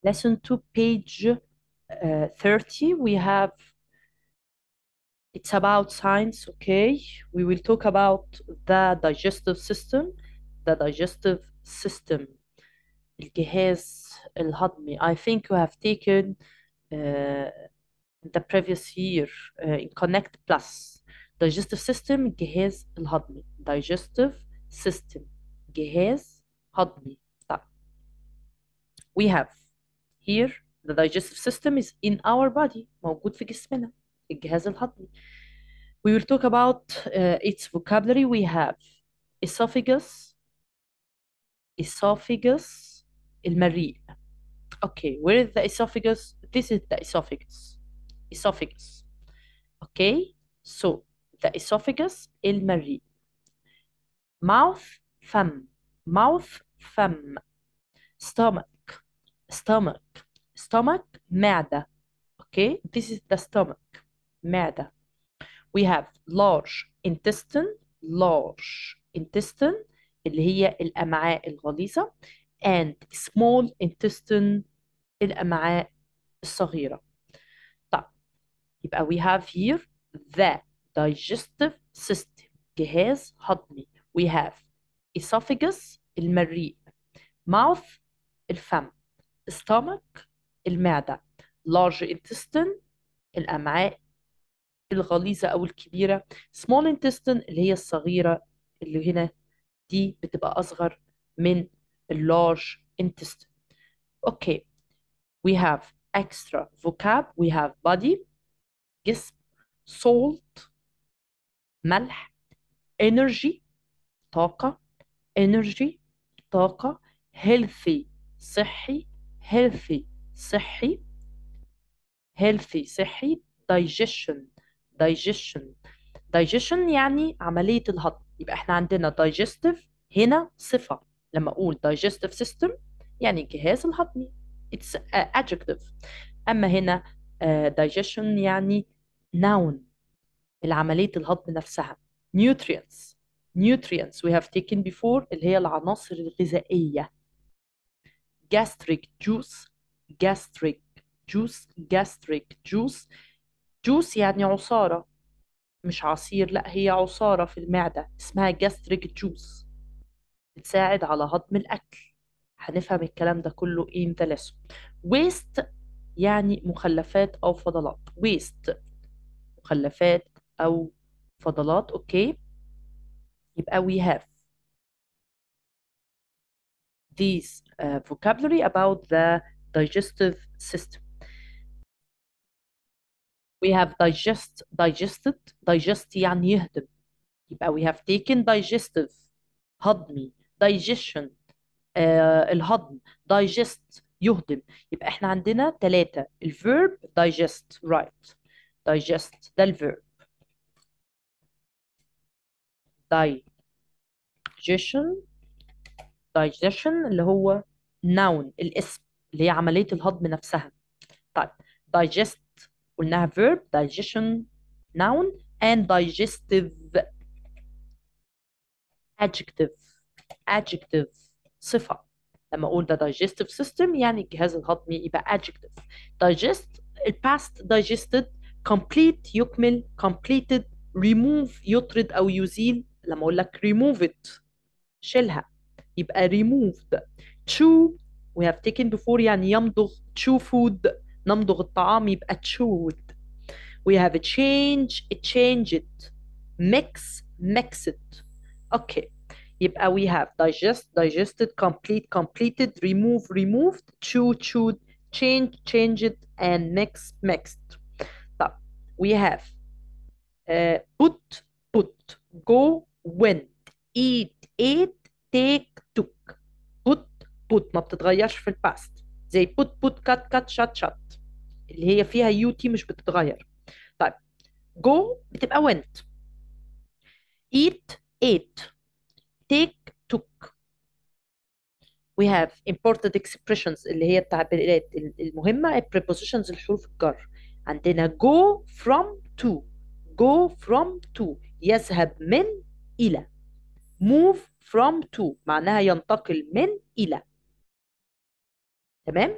lesson 2 page uh, 30 we have it's about science okay we will talk about the digestive system the digestive system الجهاز الهضمي I think you have taken uh, the previous year uh, in Connect Plus digestive system الجهاز الهضمي digestive system جهاز هضمي طيب we have here the digestive system is in our body موجود في جسمنا الجهاز الهضمي we will talk about uh, its vocabulary we have esophagus esophagus المريء okay where is the esophagus this is the esophagus esophagus okay so the esophagus المريء mouth فم mouth فم stomach stomach stomach معدة okay this is the stomach معدة we have large intestine large intestine اللي هي الأمعاء الغليظة and small intestine الأمعاء الصغيرة طيب يبقى we have here the digestive system جهاز هضمي we have esophagus المريء mouth الفم stomach المعدة large intestine الأمعاء الغليظة أو الكبيرة small intestine اللي هي الصغيرة اللي هنا دي بتبقى أصغر من large intestine okay we have extra vocab we have body جسم salt ملح energy طاقة energy طاقة healthy صحي healthy صحي healthy صحي digestion digestion digestion يعني عملية الهضم يبقى احنا عندنا digestive هنا صفة لما أقول digestive system يعني الجهاز الهضمي it's a adjective أما هنا uh, digestion يعني noun العملية الهضم نفسها nutrients nutrients we have taken before اللي هي العناصر الغذائية gastric juice gastric juice gastric juice juice يعني عصارة مش عصير لا هي عصارة في المعدة اسمها gastric juice بتساعد على هضم الأكل هنفهم الكلام ده كله in the lesson waste يعني مخلفات أو فضلات waste مخلفات أو فضلات أوكي يبقى we have these uh, vocabulary about the digestive system we have digest digested digest يعني يهضم يبقى we have taken digestive هضمي digestion آه الهضم digest يهضم يبقى احنا عندنا ثلاثة الverb digest right digest ده الverb digestion digestion اللي هو noun الاسم اللي هي عملية الهضم نفسها طيب digest قلناها verb digestion noun and digestive adjective adjective صفة لما أقول ده digestive system يعني الجهاز الهضمي يبقى adjective digest الباست digested complete يكمل completed remove يطرد أو يزيل لما أقول لك remove it شيلها يبقى removed chew we have taken before يعني يمضغ chew food نمضغ الطعام يبقى chewed we have a change change it mix mix it okay يبقى we have digest digested complete completed remove removed chew chewed change changed and mix mixed طب we have uh, put put go went eat ate take took put put ما بتتغيرش في الباست زي put put cut cut shut shut اللي هي فيها يو تي مش بتتغير طيب go بتبقى went eat ate take took we have important expressions اللي هي التعبيرات المهمة prepositions الحروف الجر عندنا go from to go from to يذهب من إلى move from to معناها ينتقل من إلى تمام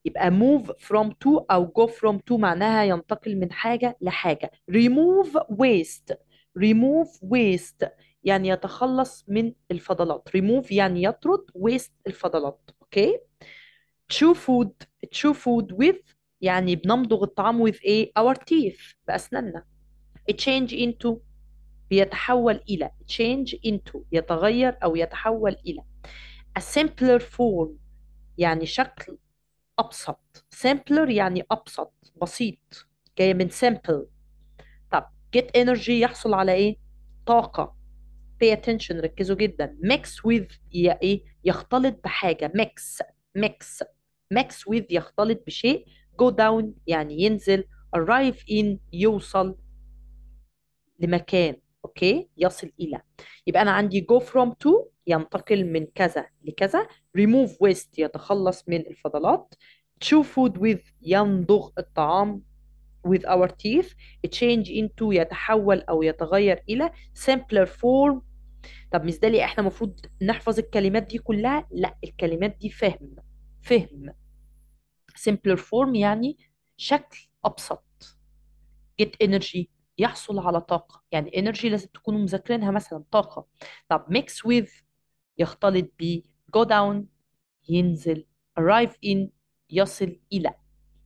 يبقى move from to أو go from to معناها ينتقل من حاجة لحاجة remove waste remove waste يعني يتخلص من الفضلات remove يعني يطرد waste الفضلات اوكي chew food chew food with يعني بنمضغ الطعام with ايه our teeth بأسناننا change into بيتحول إلى change into يتغير أو يتحول إلى a simpler form يعني شكل أبسط simpler يعني أبسط بسيط جاية من simple طب get energy يحصل على إيه؟ طاقة pay attention ركزوا جدا mix with ي- إيه؟ يختلط بحاجة mix mix mix with يختلط بشيء go down يعني ينزل arrive in يوصل لمكان اوكي يصل الى يبقى انا عندي go from to ينتقل من كذا لكذا remove waste يتخلص من الفضلات chew food with يمضغ الطعام with our teeth change into يتحول او يتغير الى simpler form طب مش ده ليه احنا المفروض نحفظ الكلمات دي كلها لا الكلمات دي فهم فهم simpler form يعني شكل ابسط get energy يحصل على طاقة يعني energy لازم تكونوا مذاكرينها مثلا طاقة طب mix with يختلط ب go down ينزل arrive in يصل إلى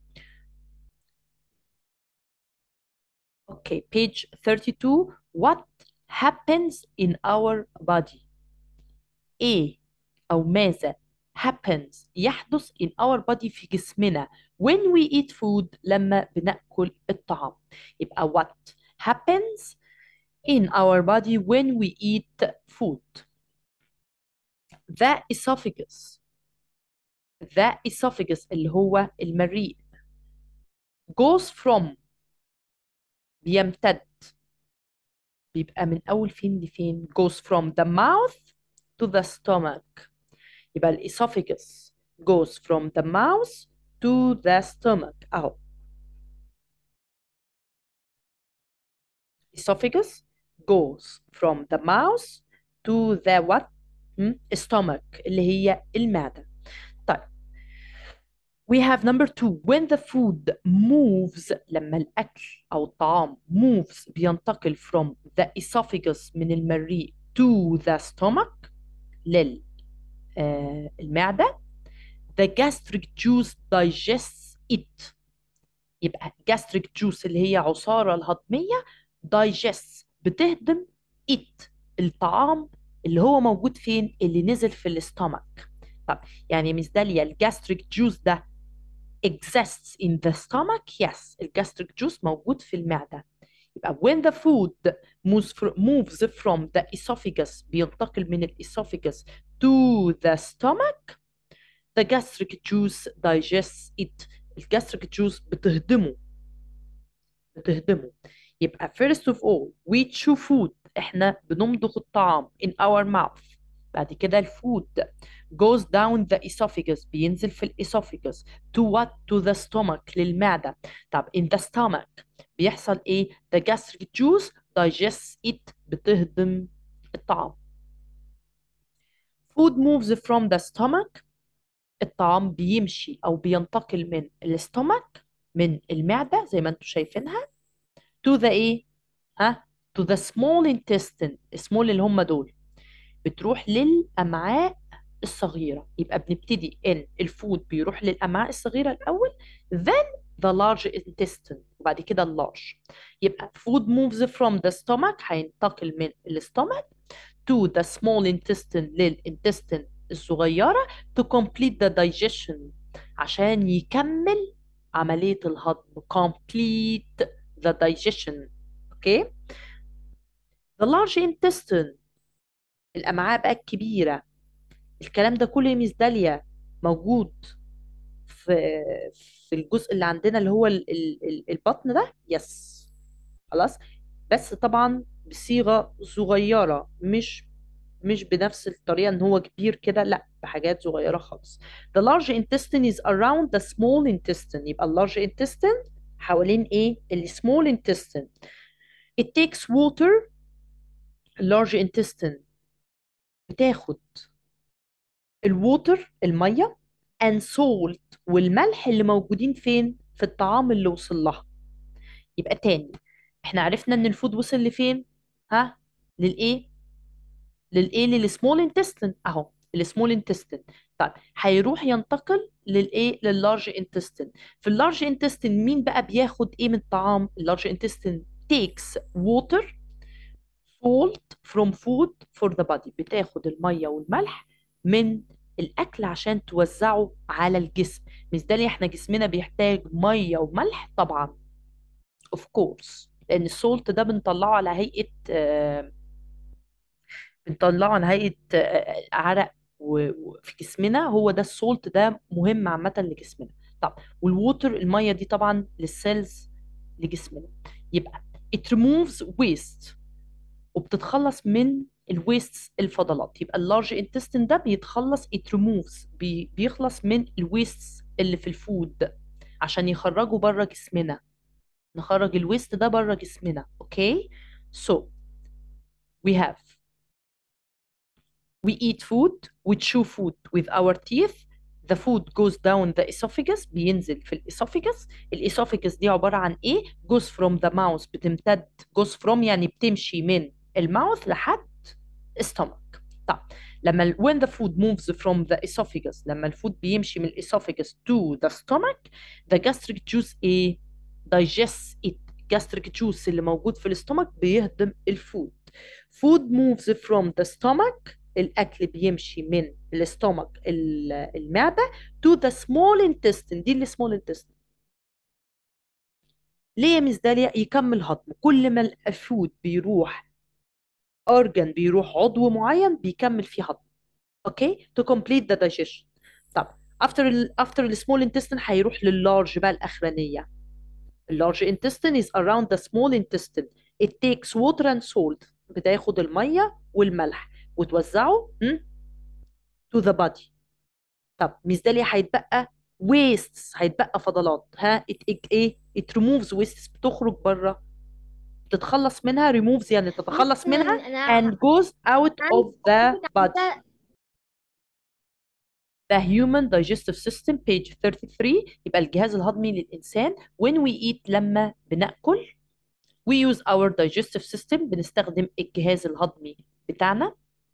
okay page 32 what happens in our body ايه أو ماذا happens يحدث in our body في جسمنا when we eat food لما بنأكل الطعام يبقى what happens in our body when we eat food the esophagus the esophagus اللي هو المريء goes from بيمتد بيبقى من أول فين لفين goes from the mouth to the stomach يبقى الإسوفيجس goes from the mouth to the stomach أهو esophagus goes from the mouth to the what hmm? stomach اللي هي المعدة طيب we have number two when the food moves لما الأكل أو الطعام moves بينتقل from the esophagus من المريء to the stomach لل آه، المعدة the gastric juice digests it يبقى gastric juice اللي هي عصارة الهضمية digests بتهضم it الطعام اللي هو موجود فين اللي نزل في الاستومك طب يعني مس داليا الجاستريك جوس ده exists in the stomach yes الجاستريك جوس موجود في المعدة يبقى when the food moves fr- moves from the esophagus بينتقل من الاسوفيجس to the stomach the gastric juice digests it الجاستريك جوس بتهضمه بتهضمه يبقى first of all we chew food احنا بنمضغ الطعام in our mouth بعد كده الفود goes down the esophagus بينزل في الاسوفيجس to what to the stomach للمعدة طب in the stomach بيحصل ايه the gastric juice digests it بتهضم الطعام food moves from the stomach الطعام بيمشي او بينتقل من الاستومك من المعدة زي ما انتم شايفينها to the ايه ها to the small intestine small اللي هم دول بتروح للأمعاء الصغيرة يبقى بنبتدي إن الفود بيروح للأمعاء الصغيرة الأول then the large intestine وبعد كده اللارج يبقى food moves from the stomach هينتقل من الاستومك to the small intestine للintestine الصغيرة to complete the digestion عشان يكمل عملية الهضم complete the digestion اوكي the large intestine الأمعاء بقى الكبيرة الكلام ده كله يا ميس داليا موجود في في الجزء اللي عندنا اللي هو ال- ال- ال- البطن ده يس خلاص بس طبعا بصيغة صغيرة مش مش بنفس الطريقة ان هو كبير كده لا بحاجات صغيرة خالص the large intestine is around the small intestine يبقى ال large intestine حوالين ايه ال small intestine it takes water ال large intestine بتاخد الووتر المية and salt والملح اللي موجودين فين في الطعام اللي وصل لها يبقى تاني احنا عرفنا ان الفود وصل لفين ها للايه للايه للسمول انتستين اهو السمول انتستين طيب هيروح ينتقل للايه لللارج انتستين في اللارج انتستين مين بقى بياخد ايه من الطعام اللارج انتستين takes water salt from food for the body بتاخد الميه والملح من الاكل عشان توزعه على الجسم مش ده اللي احنا جسمنا بيحتاج ميه وملح طبعا of course لان السولت ده بنطلعه على هيئه آه، بنطلعه على هيئه آه، عرق و- وفي جسمنا هو ده السولت ده مهم عامه لجسمنا طب والووتر الميه دي طبعا للسيلز لجسمنا يبقى it removes waste وبتتخلص من الويست الفضلات يبقى اللارج انتستين ده بيتخلص it removes بي بيخلص من الويست اللي في الفود عشان يخرجه بره جسمنا نخرج الويست ده بره جسمنا اوكي so we have we eat food we chew food with our teeth the food goes down the esophagus بينزل في الاسوفيجس الاسوفيجس دي عبارة عن ايه goes from the mouth بتمتد goes from يعني بتمشي من الماوث لحد stomach طب لما ال- when the food moves from the esophagus لما الفود بيمشي من الاسوفيجس to the stomach the gastric juice ايه digests it gastric juice اللي موجود في الاستومك بيهضم الفود food moves from the stomach الأكل بيمشي من الاستومك ال- المعدة to the small intestine دي ال small intestine ليه يا مس داليا يكمل هضم كل ما الفود بيروح organ بيروح عضو معين بيكمل فيه هضم اوكي to complete the digestion طب after ال after ال small intestine هيروح لللارج بقى الأخرانية اللارج intestine is around the small intestine it takes water and salt بتاخد المية والملح وتوزعه م? to the body طب مش ده ليه هيتبقى wastes هيتبقى فضلات ها it, it, ايه it removes wastes بتخرج بره تتخلص منها removes يعني تتخلص منها انا and goes out of the body عايزة- The human digestive system page 33 يبقى الجهاز الهضمي للإنسان when we eat لما بنأكل we use our digestive system بنستخدم الجهاز الهضمي بتاعنا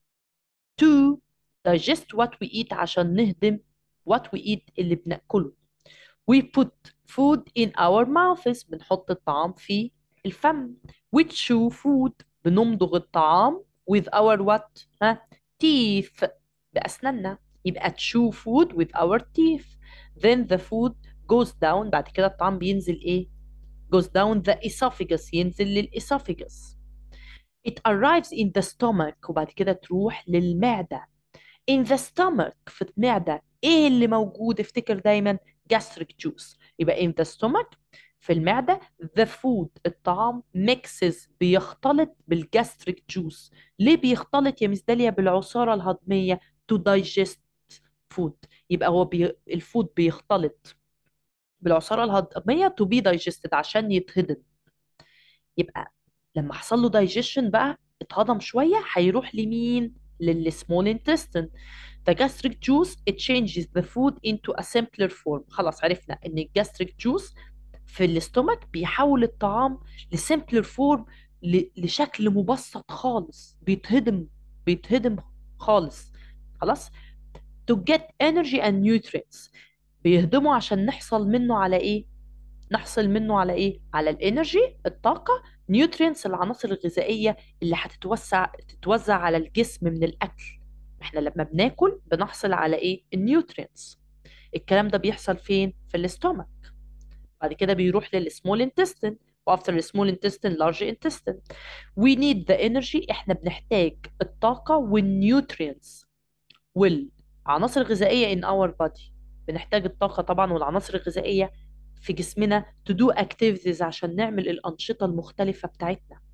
to digest what we eat عشان نهضم what we eat اللي بنأكله we put food in our mouths بنحط الطعام في الفم we chew food بنمضغ الطعام with our what ها teeth بأسناننا يبقى chew food with our teeth then the food goes down بعد كده الطعام بينزل ايه goes down the esophagus ينزل للإسوفيجس it arrives in the stomach وبعد كده تروح للمعدة in the stomach في المعدة ايه اللي موجود افتكر دايما gastric juice يبقى in the stomach في المعدة the food الطعام mixes بيختلط بالجاستريك جوس ليه بيختلط يا مس داليا بالعصارة الهضمية to digest food يبقى هو بي... الفود بيختلط بالعصارة الهضمية to be digested عشان يتهضم يبقى لما حصل له digestion بقى اتهضم شوية هيروح لمين؟ للسمول intestine The gastric juice it changes the food into a simpler form خلاص عرفنا ان الجاستريك جوس في الاستومك بيحول الطعام لسيمبلر فورم لشكل مبسط خالص بيتهضم بيتهضم خالص خلاص to get energy and nutrients بيهضمه عشان نحصل منه على ايه نحصل منه على ايه على الانرجي الطاقة نيوترينتس العناصر الغذائية اللي هتتوسع تتوزع على الجسم من الاكل احنا لما بناكل بنحصل على ايه النيوترينتس الكلام ده بيحصل فين في الاستومك بعد كده بيروح للسمول انتستين وافتر السمول انتستين لارج انتستين we need the energy احنا بنحتاج الطاقة والنيوترينتس والعناصر الغذائية in our body بنحتاج الطاقة طبعا والعناصر الغذائية في جسمنا to do activities عشان نعمل الأنشطة المختلفة بتاعتنا